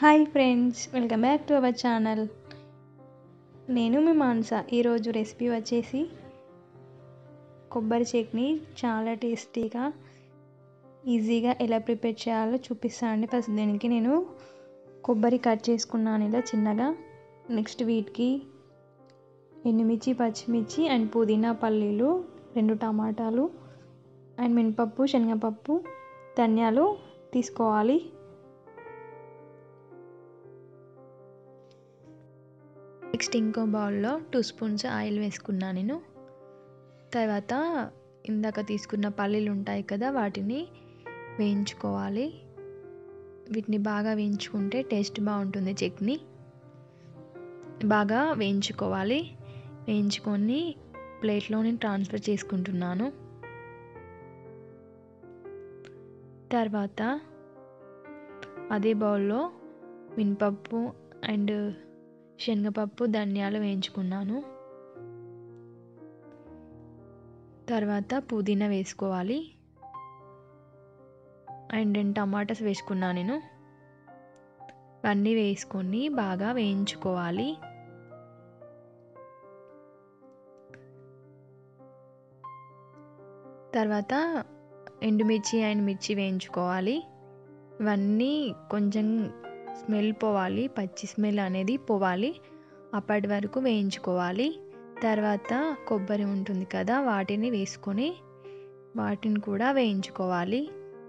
hi friends welcome back to our channel నేను మీ మానస ఈరోజు రెసిపీ వచ్చేసి కొబ్బరి చట్నీ చాలా టేస్టీగా ఈజీగా ఎలా ప్రిపేర్ చేయాలో చూపిస్తాను అండి ఫస్ట్ దీనికి నేను కొబ్బరి కట్ చేసుకున్నాను ఇలా చిన్నగా నెక్స్ట్ వీటికి ఎండుమిర్చి పచ్చిమిర్చి అండ్ పుదీనా పల్లీలు రెండు టమాటాలు అండ్ మినపప్పు శనగపప్పు ధనియాలు తీసుకోవాలి నెక్స్ట్ ఇంకో బౌల్లో టూ స్పూన్స్ ఆయిల్ వేసుకున్నాను నేను తర్వాత ఇందాక తీసుకున్న పల్లీలు ఉంటాయి కదా వాటిని వేయించుకోవాలి వీటిని బాగా వేయించుకుంటే టేస్ట్ బాగుంటుంది చట్నీ బాగా వేయించుకోవాలి వేయించుకొని ప్లేట్లో నేను ట్రాన్స్ఫర్ చేసుకుంటున్నాను తర్వాత అదే బౌల్లో మినపప్పు అండ్ శనగపప్పు ధనియాలు వేయించుకున్నాను తర్వాత పుదీనా వేసుకోవాలి అండ్ రెండు టమాటాస్ వేసుకున్నాను నేను ఇవన్నీ వేసుకొని బాగా వేయించుకోవాలి తర్వాత ఎండుమిర్చి అండ్ మిర్చి వేయించుకోవాలి ఇవన్నీ కొంచెం స్మెల్ పోవాలి పచ్చి స్మెల్ అనేది పోవాలి అప్పటి వరకు వేయించుకోవాలి తర్వాత కొబ్బరి ఉంటుంది కదా వాటిని వేసుకొని వాటిని కూడా వేయించుకోవాలి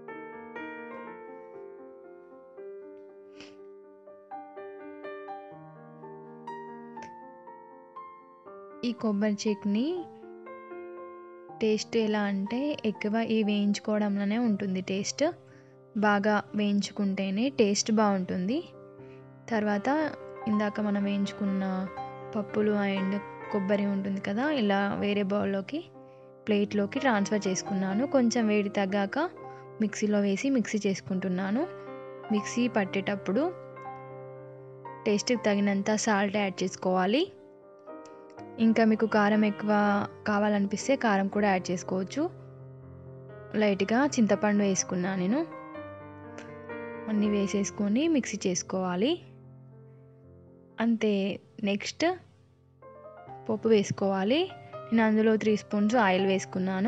ఈ కొబ్బరి చట్నీ టేస్ట్ ఎలా అంటే ఎక్కువ ఈ వేయించుకోవడంలోనే ఉంటుంది టేస్ట్ బాగా వేయించుకుంటేనే టేస్ట్ బాగుంటుంది తర్వాత ఇందాక మనం వేయించుకున్న పప్పులు అండ్ కొబ్బరి ఉంటుంది కదా ఇలా వేరే బౌల్లోకి ప్లేట్లోకి ట్రాన్స్ఫర్ చేసుకున్నాను కొంచెం వేడి తగ్గాక మిక్సీలో వేసి మిక్సీ చేసుకుంటున్నాను మిక్సీ పట్టేటప్పుడు టేస్ట్కి తగినంత సాల్ట్ యాడ్ చేసుకోవాలి ఇంకా మీకు కారం ఎక్కువ కావాలనిపిస్తే కారం కూడా యాడ్ చేసుకోవచ్చు లైట్గా చింతపండు వేసుకున్నాను నేను అన్నీ వేసేసుకొని మిక్సీ చేసుకోవాలి అంతే నెక్స్ట్ పప్పు వేసుకోవాలి నేను అందులో త్రీ స్పూన్స్ ఆయిల్ వేసుకున్నాను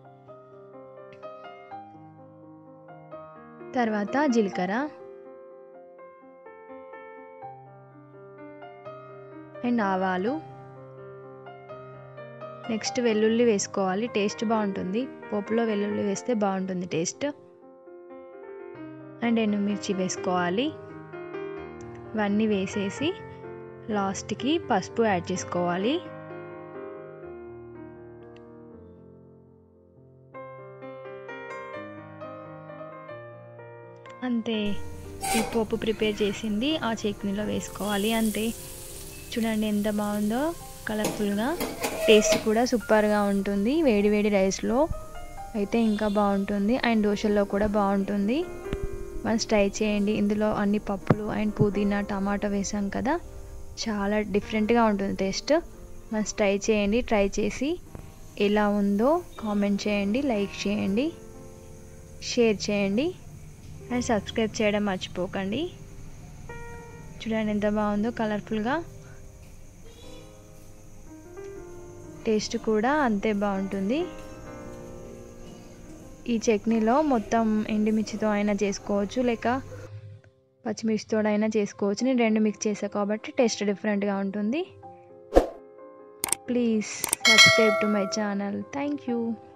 తర్వాత జీలకర్ర అండ్ ఆవాలు నెక్స్ట్ వెల్లుల్లి వేసుకోవాలి టేస్ట్ బాగుంటుంది పోపులో వెల్లుల్లి వేస్తే బాగుంటుంది టేస్ట్ అండ్ ఎండుమిర్చి వేసుకోవాలి ఇవన్నీ వేసేసి లాస్ట్కి పసుపు యాడ్ చేసుకోవాలి అంతే ఈ పోపు ప్రిపేర్ చేసింది ఆ చట్నీలో వేసుకోవాలి అంతే చూడండి ఎంత బాగుందో కలర్ఫుల్గా టేస్ట్ కూడా సూపర్గా ఉంటుంది వేడి వేడి రైస్లో అయితే ఇంకా బాగుంటుంది అండ్ దోశల్లో కూడా బాగుంటుంది వన్స్ ట్రై చేయండి ఇందులో అన్ని పప్పులు అండ్ పుదీనా టమాటా వేసాం కదా చాలా డిఫరెంట్గా ఉంటుంది టేస్ట్ వన్స్ ట్రై చేయండి ట్రై చేసి ఎలా ఉందో కామెంట్ చేయండి లైక్ చేయండి షేర్ చేయండి అండ్ సబ్స్క్రైబ్ చేయడం మర్చిపోకండి చూడండి ఎంత బాగుందో కలర్ఫుల్గా టేస్ట్ కూడా అంతే బాగుంటుంది ఈ చట్నీలో మొత్తం ఎండుమిర్చితో అయినా చేసుకోవచ్చు లేక పచ్చిమిర్చితో అయినా చేసుకోవచ్చు నేను రెండు మిక్స్ చేసా కాబట్టి టేస్ట్ డిఫరెంట్గా ఉంటుంది please subscribe to my channel thank you